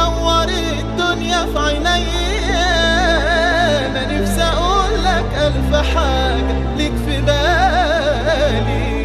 بتنور الدنيا في عينيا انا نفسي اقول لك الف حاجه ليك في بالي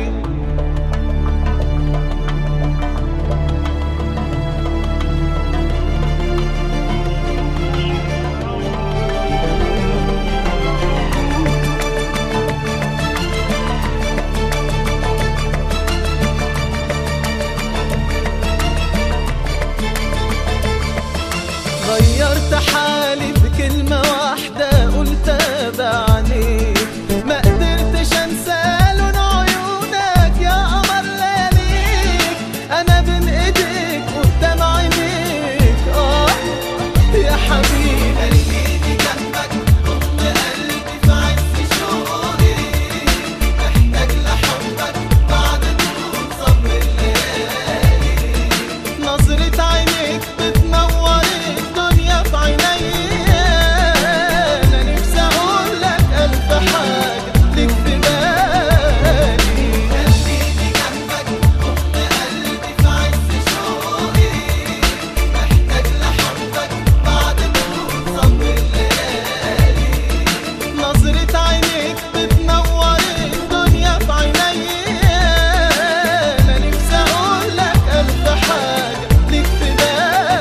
غيرت حالي بكلمة واحدة قلت بعينيك ما قدرتش انسى لون عيونك يا قمر لياليك انا بين ايديك قدام عينيك اه يا حبيبي قلبي جنبك ضم قلبي في عز شوقي محتاج لحبك بعد طول صبر الليالي نظرة عينيك بتنور الدنيا في عينيا أنا نفسي أقول لك ألف حاجة ليك في بالي قلبي جنبك ضم قلبي في عز شوقي محتاج لحبك بعد طول صبر الليالي نظرة عينيك بتنور الدنيا في عينيا أنا نفسي أقول لك ألف حاجة ليك في بالي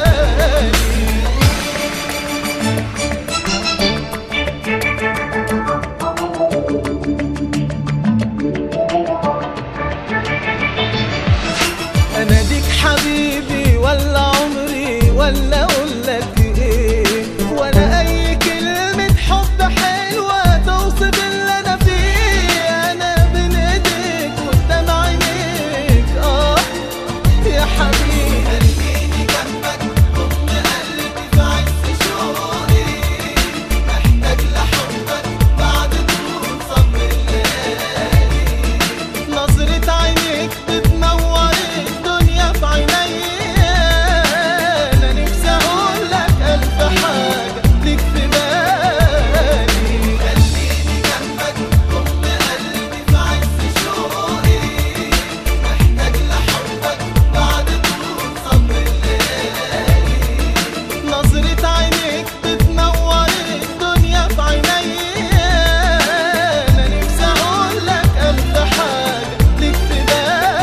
اناديك حبيبي ولا عمري ولا اقول لك ايه ولا اي كلمة حب حلوة توصف اللي انا فيه انا بين ايديك قدام عينيك اه يا حبيبي قلبي جنبك ضم قلبي في عز شوقي محتاج لحبك بعد طول صبر الليالي نظرة عينيك بتنور الدنيا في عينيا أنا نفسي أقول لك ألف حاجة ليك في بالي قلبي جنبك ضم قلبي في عز شوقي محتاج لحبك بعد طول صبر الليالي نظرة عينيك بتنور الدنيا في عينيا أنا نفسي أقول لك ألف حاجة ليك في بالي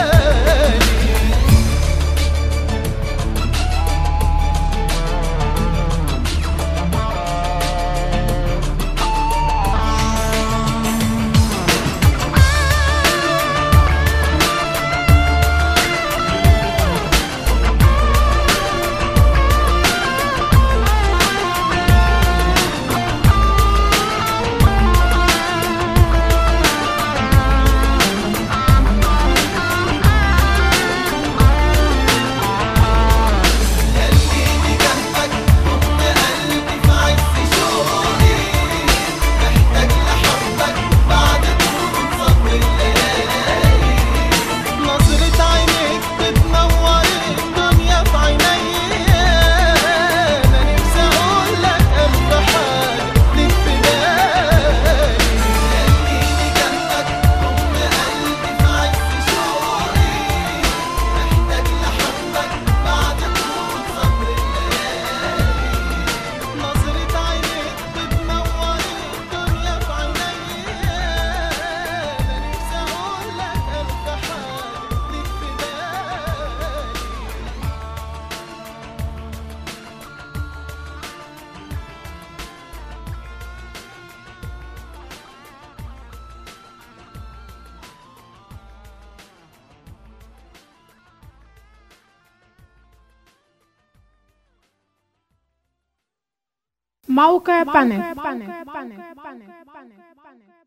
قلبي جنبك ضم قلبي في عز شوقي محتاج لحبك بعد طول صبر الليالي نظرة عينيك بتنور الدنيا في عينيا أنا نفسي أقول لك ألف حاجة ليك في بالي قلبي جنبك ضم قلبي في عز شوقي محتاج لحبك بعد طول صبر الليالي نظرة عينيك بتنور الدنيا في عينيا أنا نفسي أقول لك ألف حاجة ليك في بالي موقع بانل